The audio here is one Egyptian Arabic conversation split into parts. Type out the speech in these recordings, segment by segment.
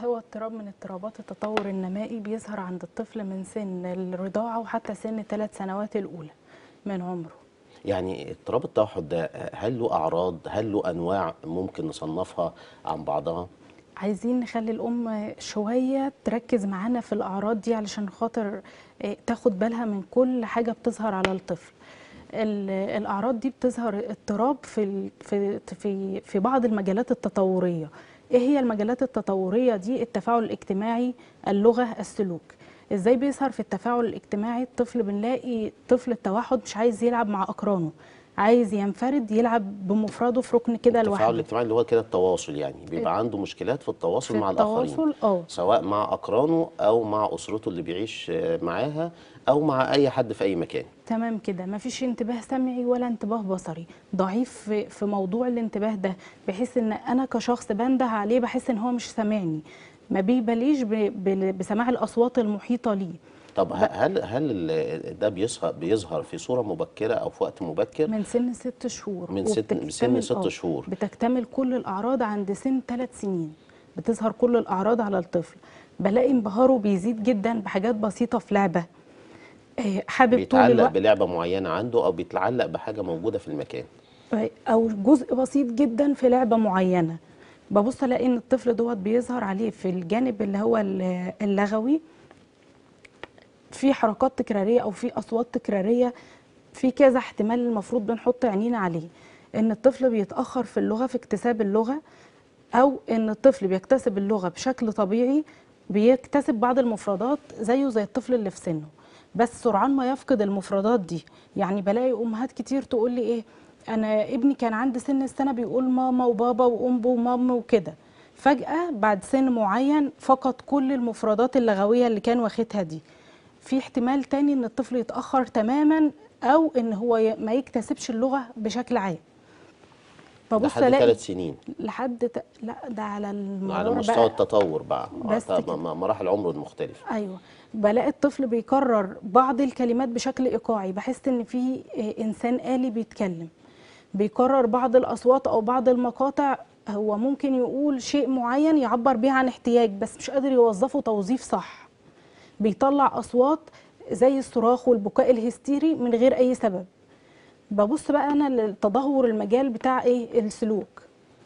هو اضطراب من اضطرابات التطور النمائي بيظهر عند الطفل من سن الرضاعة وحتى سن ثلاث سنوات الأولى من عمره يعني اضطراب التوحد ده هل له اعراض هل له انواع ممكن نصنفها عن بعضها عايزين نخلي الأم شوية تركز معانا في الأعراض دي علشان خاطر آه، تاخد بالها من كل حاجة بتظهر على الطفل ال- الأعراض دي بتظهر اضطراب في ال- في في في بعض المجالات التطورية ايه هي المجالات التطورية دي التفاعل الاجتماعي اللغة السلوك ازاي بيظهر في التفاعل الاجتماعي الطفل بنلاقي طفل التوحد مش عايز يلعب مع أقرانه عايز ينفرد يلعب بمفرده في ركن كده التفاعل لوحده الاجتماعي اللي هو كده التواصل يعني بيبقى عنده مشكلات في التواصل في مع الاخرين التواصل اه سواء مع اقرانه او مع اسرته اللي بيعيش آه، معاها او مع اي حد في اي مكان تمام كده مفيش انتباه سمعي ولا انتباه بصري ضعيف في, في موضوع الانتباه ده بحيث ان انا كشخص بنده عليه بحس ان هو مش سامعني ما بيباليش ب- ب- بسماع الاصوات المحيطه ليه طب ه- هل هل ال- ده بيظهر بيظهر في صوره مبكره او في وقت مبكر من سن ست شهور من ست- من سن وبتكتمل- ست آه، شهور. بتكتمل كل الاعراض عند سن ثلاث سنين بتظهر كل الاعراض على الطفل بلاقي انبهاره بيزيد جدا بحاجات بسيطه في لعبه آه، حابب طول بيتعلق الوقت بلعبه معينه عنده او بيتعلق بحاجه موجوده في المكان او جزء بسيط جدا في لعبه معينه ببص الاقي ان الطفل دوت بيظهر عليه في الجانب اللي هو ال- اللغوي في حركات تكراريه او في اصوات تكراريه في كذا احتمال المفروض بنحط عينينا عليه ان الطفل بيتاخر في اللغه في اكتساب اللغه او ان الطفل بيكتسب اللغه بشكل طبيعي بيكتسب بعض المفردات زيه زي الطفل اللي في سنه بس سرعان ما يفقد المفردات دي يعني بلاقي امهات كتير تقول لي ايه انا ابني كان عند سن السنه بيقول ماما وبابا وام ومام وكده فجاه بعد سن معين فقد كل المفردات اللغويه اللي كان واخدها دي في احتمال تاني ان الطفل يتاخر تماما او ان هو ي- ما يكتسبش اللغه بشكل عام ببص لحد الاقي ثلاث سنين لحد ت... لا ده على المرار على مستوى بقى التطور بقى آه، بس طب كده. م- مراحل عمره المختلفه ايوه بلاقي الطفل بيكرر بعض الكلمات بشكل ايقاعي بحس ان في آه، انسان آلي بيتكلم بيكرر بعض الاصوات او بعض المقاطع هو ممكن يقول شيء معين يعبر بيه عن احتياج بس مش قادر يوظفه توظيف صح بيطلع اصوات زي الصراخ والبكاء الهستيري من غير اي سبب ببص بقى انا لتدهور المجال بتاع ايه السلوك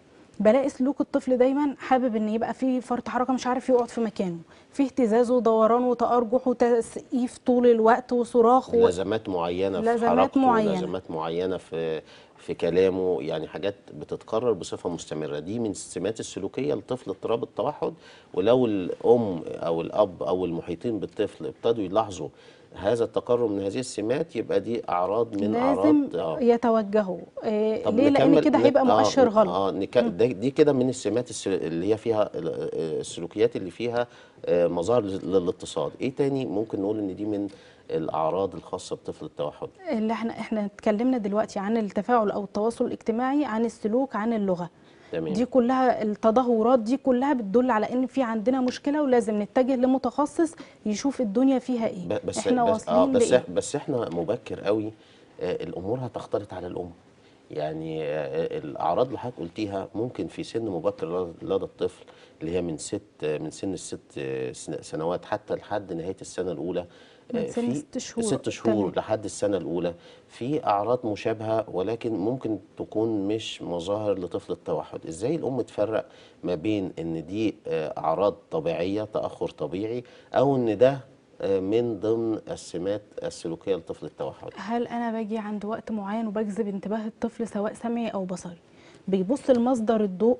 بلاقي سلوك الطفل دايما حابب ان يبقى فيه فرط حركه مش عارف يقعد في مكانه في اهتزاز ودوران وتارجح وتسقيف طول الوقت وصراخ و... لازمات معينه في لازمات حركته معينة. لازمات معينه في في كلامه يعني حاجات بتتكرر بصفه مستمره دي من السمات السلوكيه لطفل اضطراب التوحد ولو الام او الاب او المحيطين بالطفل ابتدوا يلاحظوا هذا التقرب من هذه السمات يبقى دي اعراض من لازم اعراض آه. يتوجهوا آه طب ليه لان نكمل- كده نك- هيبقى آه، مؤشر ن- غلط اه نك... ده- دي كده من السمات الس- اللي هي فيها ال- آه، السلوكيات اللي فيها آه، مظاهر لل- للاتصال ايه تاني ممكن نقول ان دي من الاعراض الخاصه بطفل التوحد اللي احنا احنا اتكلمنا دلوقتي عن التفاعل او التواصل الاجتماعي عن السلوك عن اللغه تمام دي كلها التدهورات دي كلها بتدل على ان في عندنا مشكله ولازم نتجه لمتخصص يشوف الدنيا فيها ايه ب- بس احنا بس واصلين اه بس لايه إح- بس احنا مبكر قوي آه الامور هتختلط على الام يعني آه الاعراض اللي حضرتك قلتيها ممكن في سن مبكر لدى- لدى الطفل اللي هي من ست آه، من سن الست آه، سن- سنوات حتى لحد نهايه السنه الاولى من آه، سن في ست شهور. ست شهور تمام. لحد السنه الاولى في اعراض مشابهه ولكن ممكن تكون مش مظاهر لطفل التوحد ازاي الام تفرق ما بين ان دي آه، اعراض طبيعيه تاخر طبيعي او ان ده آه، من ضمن السمات السلوكيه لطفل التوحد هل انا باجي عند وقت معين وبجذب انتباه الطفل سواء سمعي او بصري بيبص لمصدر الضوء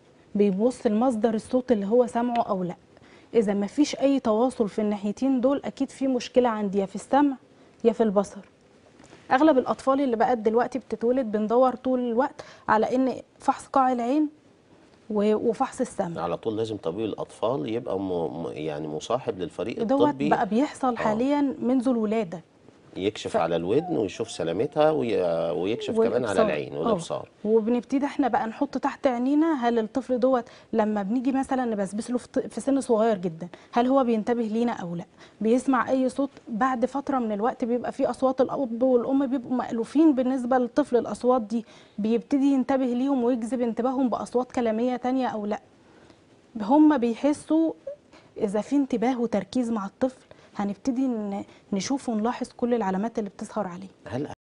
بيبص لمصدر الصوت اللي هو سامعه او لا اذا ما فيش اي تواصل في الناحيتين دول اكيد في مشكله عندي يا في السمع يا في البصر اغلب الاطفال اللي بقت دلوقتي بتتولد بندور طول الوقت على ان فحص قاع العين و- وفحص السمع على طول لازم طبيب الاطفال يبقى م... م- يعني مصاحب للفريق دوت الطبي بقى بيحصل آه. حاليا منذ الولاده يكشف ف- على الودن ويشوف سلامتها وي... ويكشف كمان على والإبصار. العين آه. والابصار وبنبتدي احنا بقى نحط تحت عينينا هل الطفل دوت لما بنيجي مثلا نبسبس له في ط- في سن صغير جدا هل هو بينتبه لينا او لا بيسمع اي صوت بعد فتره من الوقت بيبقى في اصوات الاب والام بيبقوا مألوفين بالنسبه للطفل الاصوات دي بيبتدي ينتبه ليهم ويجذب انتباههم باصوات كلاميه تانية او لا هم بيحسوا اذا في انتباه وتركيز مع الطفل هنبتدي ن- نشوف ونلاحظ كل العلامات اللي بتظهر عليه هل